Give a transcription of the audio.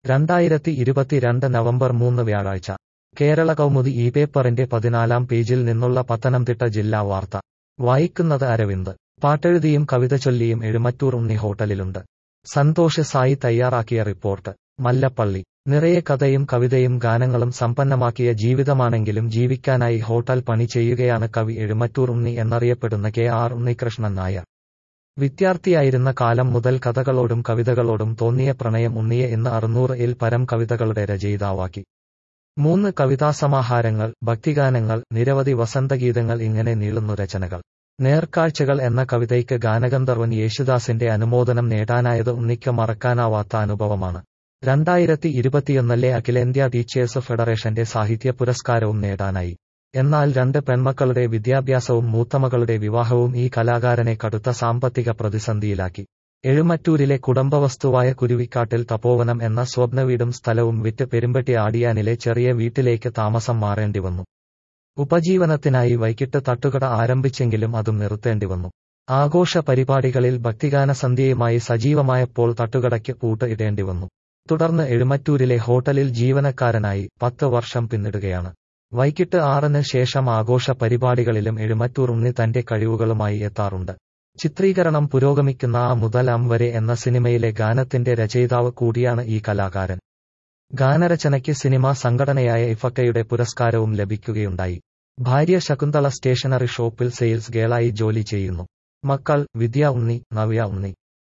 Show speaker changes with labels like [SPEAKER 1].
[SPEAKER 1] രണ്ടായിരത്തി ഇരുപത്തിരണ്ട് നവംബർ മൂന്ന് വ്യാഴാഴ്ച കേരള കൗമുദി ഈ പേപ്പറിന്റെ പതിനാലാം പേജിൽ നിന്നുള്ള പത്തനംതിട്ട ജില്ലാ വാർത്ത വായിക്കുന്നത് അരവിന്ദ് പാട്ടെഴുതിയും കവിത ചൊല്ലിയും എഴുമറ്റൂർ ഉണ്ണി ഹോട്ടലിലുണ്ട് സന്തോഷ് സായി തയ്യാറാക്കിയ റിപ്പോർട്ട് മല്ലപ്പള്ളി നിറയെ കഥയും കവിതയും ഗാനങ്ങളും സമ്പന്നമാക്കിയ ജീവിതമാണെങ്കിലും ജീവിക്കാനായി ഹോട്ടൽ പണി ചെയ്യുകയാണ് കവി എഴുമറ്റൂർ ഉണ്ണി എന്നറിയപ്പെടുന്ന കെ ആർ ഉണ്ണികൃഷ്ണൻ നായർ വിദ്യാർത്ഥിയായിരുന്ന കാലം മുതൽ കഥകളോടും കവിതകളോടും തോന്നിയ പ്രണയം ഉണ്ണിയെ ഇന്ന് അറുന്നൂറ് ഇൽ പരം കവിതകളുടെ രചയിതാവാക്കി മൂന്ന് കവിതാസമാഹാരങ്ങൾ ഭക്തിഗാനങ്ങൾ നിരവധി വസന്തഗീതങ്ങൾ ഇങ്ങനെ നീളുന്നു രചനകൾ നേർക്കാഴ്ചകൾ എന്ന കവിതയ്ക്ക് ഗാനഗന്ധർവൻ യേശുദാസിന്റെ അനുമോദനം നേടാനായത് ഉണ്ണിക്ക് മറക്കാനാവാത്ത അനുഭവമാണ് രണ്ടായിരത്തി ഇരുപത്തിയൊന്നിലെ അഖിലേന്ത്യാ ടീച്ചേഴ്സ് ഫെഡറേഷന്റെ സാഹിത്യ പുരസ്കാരവും നേടാനായി എന്നാൽ രണ്ട് പെൺമക്കളുടെ വിദ്യാഭ്യാസവും മൂത്തമകളുടെ വിവാഹവും ഈ കലാകാരനെ കടുത്ത സാമ്പത്തിക പ്രതിസന്ധിയിലാക്കി എഴുമറ്റൂരിലെ കുടുംബവസ്തുവായ കുരുവിക്കാട്ടിൽ തപോവനം എന്ന സ്വപ്നവീടും സ്ഥലവും വിറ്റ് പെരുമ്പട്ടി ആടിയാനിലെ ചെറിയ വീട്ടിലേക്ക് താമസം മാറേണ്ടി വന്നു ഉപജീവനത്തിനായി വൈകിട്ട് തട്ടുകട ആരംഭിച്ചെങ്കിലും അതും നിർത്തേണ്ടി വന്നു ആഘോഷ പരിപാടികളിൽ ഭക്തിഗാന സന്ധ്യയുമായി സജീവമായപ്പോൾ തട്ടുകടയ്ക്ക് പൂട്ട് ഇടേണ്ടി വന്നു തുടർന്ന് എഴുമറ്റൂരിലെ ഹോട്ടലിൽ ജീവനക്കാരനായി പത്ത് വർഷം പിന്നിടുകയാണ് വൈകിട്ട് ആറിന് ശേഷം ആഘോഷ പരിപാടികളിലും എഴുമറ്റൂർ ഉണ്ണി തന്റെ കഴിവുകളുമായി എത്താറുണ്ട് ചിത്രീകരണം പുരോഗമിക്കുന്ന ആ മുതൽ അം വരെ എന്ന സിനിമയിലെ ഗാനത്തിന്റെ രചയിതാവ് കൂടിയാണ് ഈ കലാകാരൻ ഗാനരചനയ്ക്ക് സിനിമാ സംഘടനയായ ഇഫക്കയുടെ പുരസ്കാരവും ലഭിക്കുകയുണ്ടായി ഭാര്യ ശകുന്തള സ്റ്റേഷനറി ഷോപ്പിൽ സെയിൽസ് ഗേളായി ജോലി ചെയ്യുന്നു മക്കൾ വിദ്യ ഉണ്ണി നവ്യ ഉണ്ണി